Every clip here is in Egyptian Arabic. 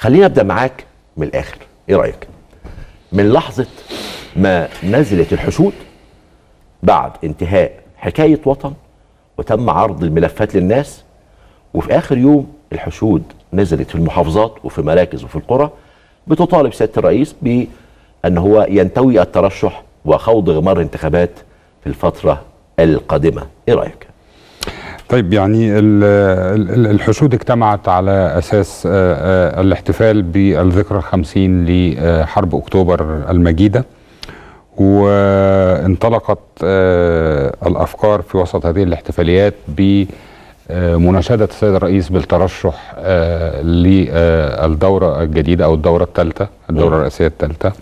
خلينا ابدا معاك من الاخر ايه رايك من لحظه ما نزلت الحشود بعد انتهاء حكايه وطن وتم عرض الملفات للناس وفي اخر يوم الحشود نزلت في المحافظات وفي مراكز وفي القرى بتطالب سياده الرئيس بان هو ينتوي الترشح وخوض غمار انتخابات في الفتره القادمه ايه رايك طيب يعني ال- ال- الحشود اجتمعت على اساس آه، آه، الاحتفال بالذكرى الخمسين لحرب اكتوبر المجيده وانطلقت آه، الافكار في وسط هذه الاحتفاليات بمناشده السيد الرئيس بالترشح آه، للدوره الجديده او الدوره الثالثه الدوره مم. الرئاسيه الثالثه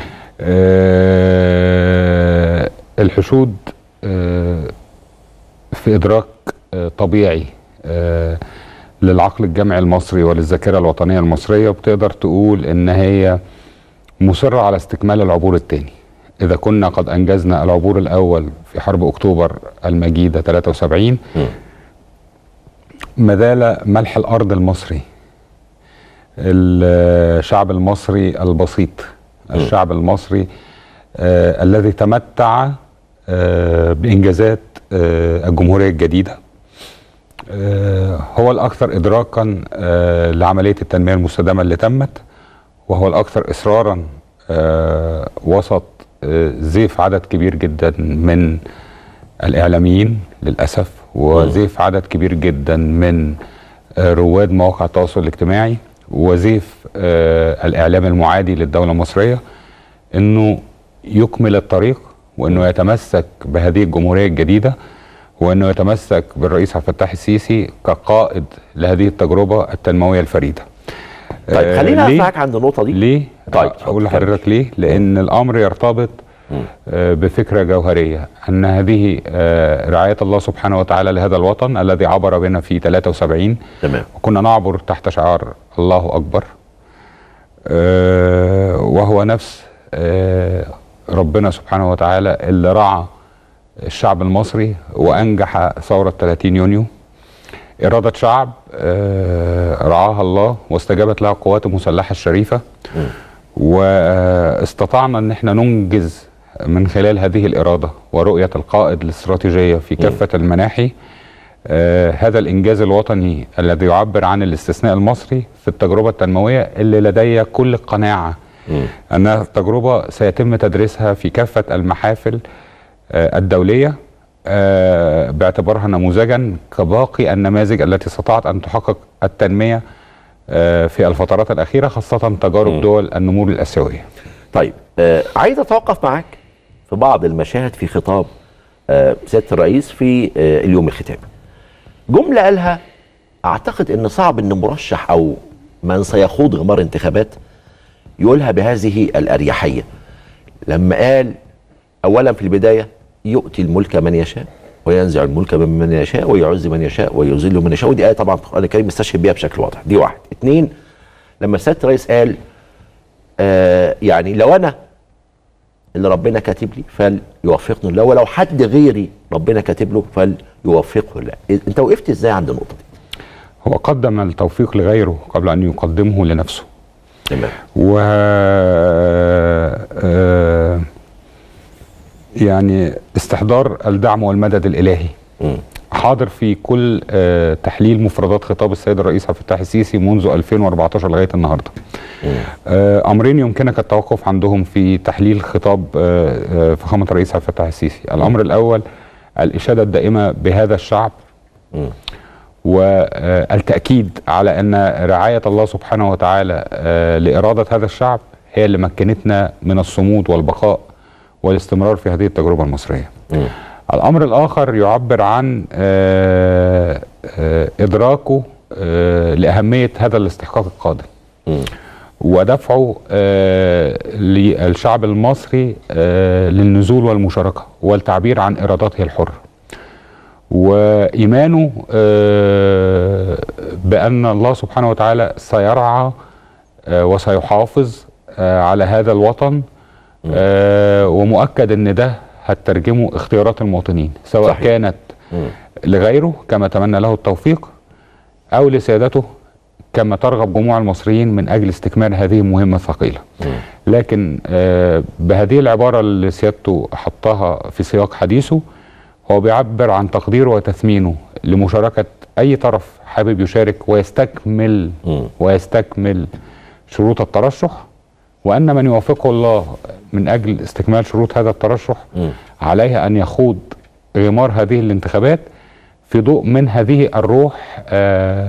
آه، الحشود آه، في ادراك آه، طبيعي آه، للعقل الجمعي المصري وللذاكره الوطنيه المصريه وبتقدر تقول ان هي مصره على استكمال العبور الثاني اذا كنا قد انجزنا العبور الاول في حرب اكتوبر المجيده 73 مم. ما زال ملح الارض المصري الشعب المصري البسيط الشعب المصري آه الذي تمتع آه بانجازات آه الجمهوريه الجديده آه هو الاكثر ادراكا آه لعمليه التنميه المستدامه اللي تمت وهو الاكثر اصرارا آه وسط آه زيف عدد كبير جدا من الاعلاميين للاسف وزيف عدد كبير جدا من آه، رواد مواقع التواصل الاجتماعي وزيف آه، الاعلام المعادي للدوله المصريه انه يكمل الطريق وانه يتمسك بهذه الجمهوريه الجديده وانه يتمسك بالرئيس عبد الفتاح السيسي كقائد لهذه التجربه التنمويه الفريده. طيب آه، خلينا ليه؟ معاك عند النقطه دي ليه؟ طيب، اقول اتفضل، لحضرتك ليه؟ لان الامر يرتبط آه، بفكره جوهريه ان هذه آه، رعايه الله سبحانه وتعالى لهذا الوطن الذي عبر بنا في 73 تمام وكنا نعبر تحت شعار الله اكبر آه، وهو نفس آه، ربنا سبحانه وتعالى اللي رعى الشعب المصري وانجح ثوره 30 يونيو إرادة شعب آه، رعاها الله واستجابت لها القوات المسلحة الشريفة واستطعنا ان احنا ننجز من خلال هذه الإرادة ورؤية القائد الاستراتيجية في كافة المناحي آه، هذا الإنجاز الوطني الذي يعبر عن الاستثناء المصري في التجربة التنموية اللي لدي كل القناعة أنها تجربة سيتم تدريسها في كافة المحافل آه، الدولية آه، باعتبارها نموذجا كباقي النماذج التي استطاعت أن تحقق التنمية آه، في الفترات الأخيرة خاصة تجارب دول النمور الآسيوية طيب آه عايز اتوقف معاك في بعض المشاهد في خطاب آه سياده الرئيس في آه اليوم الختامي جمله قالها اعتقد ان صعب ان مرشح او من سيخوض غمار انتخابات يقولها بهذه الاريحيه لما قال اولا في البدايه يؤتي الملك من يشاء وينزع الملك ممن يشاء ويعز من يشاء ويذل من يشاء ودي ايه طبعا في القران الكريم مستشهد بيها بشكل واضح دي واحد اثنين لما سياده الرئيس قال آه يعني لو انا اللي ربنا كاتب لي فليوفقني الله ولو حد غيري ربنا كاتب له فليوفقه الله انت وقفت ازاي عند النقطه دي هو قدم التوفيق لغيره قبل أن يقدمه لنفسه تمام و آه، يعني استحضار الدعم والمدد الإلهي مم. حاضر في كل آه، تحليل مفردات خطاب السيد الرئيس عبد الفتاح السيسي منذ 2014 لغايه النهارده. آه، امرين يمكنك التوقف عندهم في تحليل خطاب آه، آه، فخامه الرئيس عبد الفتاح السيسي. الامر الاول الاشاده الدائمه بهذا الشعب مم. والتاكيد على ان رعايه الله سبحانه وتعالى آه، لاراده هذا الشعب هي اللي مكنتنا من الصمود والبقاء والاستمرار في هذه التجربه المصريه. مم. الامر الاخر يعبر عن آه، آه، ادراكه آه، لاهميه هذا الاستحقاق القادم مم. ودفعه آه، للشعب المصري آه، للنزول والمشاركه والتعبير عن ارادته الحره وايمانه آه، بان الله سبحانه وتعالى سيرعى آه، وسيحافظ آه، على هذا الوطن آه، ومؤكد ان ده هتترجمه اختيارات المواطنين سواء صحيح. كانت مم. لغيره كما تمنى له التوفيق او لسيادته كما ترغب جموع المصريين من اجل استكمال هذه المهمه الثقيله. لكن آه، بهذه العباره اللي سيادته حطها في سياق حديثه هو بيعبر عن تقديره وتثمينه لمشاركه اي طرف حابب يشارك ويستكمل مم. ويستكمل شروط الترشح وان من يوافقه الله من اجل استكمال شروط هذا الترشح مم. عليه ان يخوض غمار هذه الانتخابات في ضوء من هذه الروح آه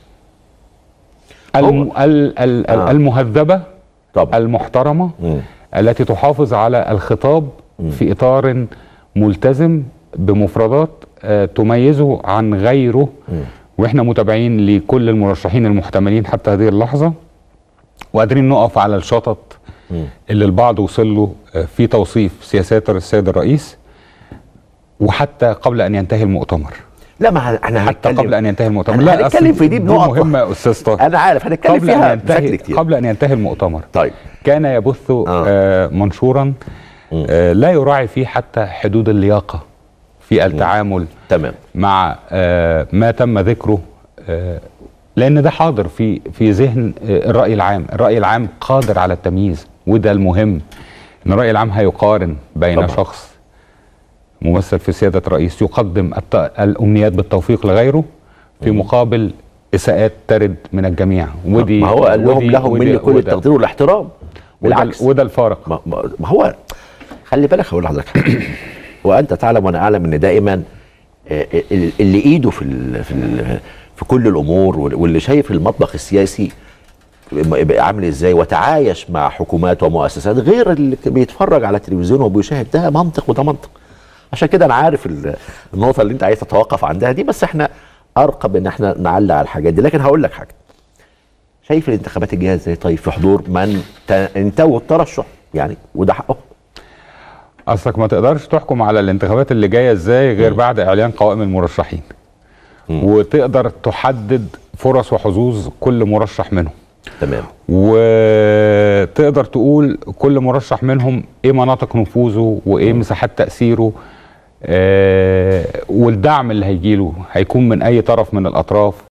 الم ال ال آه. المهذبه طبعا المحترمه مم. التي تحافظ على الخطاب في اطار ملتزم بمفردات آه، تميزه عن غيره واحنا متابعين لكل المرشحين المحتملين حتى هذه اللحظه وقادرين نقف على الشطط اللي البعض وصل له آه، في توصيف سياسات السيد الرئيس وحتى قبل ان ينتهي المؤتمر لا ما احنا حتى هنتكلم- قبل ان ينتهي المؤتمر أنا لا هنتكلم أصل في دي بنقط. مهمه يا استاذ طه انا عارف هنتكلم قبل ان فيها بشكل ينتهي كتير قبل ان ينتهي المؤتمر طيب كان يبث آه منشورا آه لا يراعي فيه حتى حدود اللياقه في التعامل تمام مع آه ما تم ذكره آه لان ده حاضر في في ذهن آه الراي العام الراي العام قادر على التمييز وده المهم ان الراي العام هيقارن بين طبعا. طبعا. شخص ممثل في سياده رئيس يقدم الت- الامنيات بالتوفيق لغيره في مقابل اساءات ترد من الجميع ودي ما هو قال لهم ودي- لهم ودي- مني كل وده- التقدير والاحترام وده, بالعكس وده الفارق ما, ما ما هو خلي بالك هقول لحضرتك وانت تعلم وانا اعلم ان دائما آه، ال- اللي ايده في ال في ال في كل الامور وال- واللي شايف المطبخ السياسي يبقى عامل ازاي وتعايش مع حكومات ومؤسسات غير اللي بيتفرج على التلفزيون وبيشاهد ده منطق وده منطق عشان كده انا عارف ال- النقطه اللي انت عايز تتوقف عندها دي بس احنا ارقب ان احنا نعلق على الحاجات دي لكن هقول لك حاجه شايف الانتخابات الجايه ازاي طيب في حضور من ت- انتووا الترشح يعني وده حقهم اصلك ما تقدرش تحكم على الانتخابات اللي جايه ازاي غير بعد اعلان قوائم المرشحين وتقدر تحدد فرص وحظوظ كل مرشح منهم تمام وتقدر تقول كل مرشح منهم ايه مناطق نفوذه وايه مساحات تاثيره آه والدعم اللي هيجيله هيكون من اي طرف من الاطراف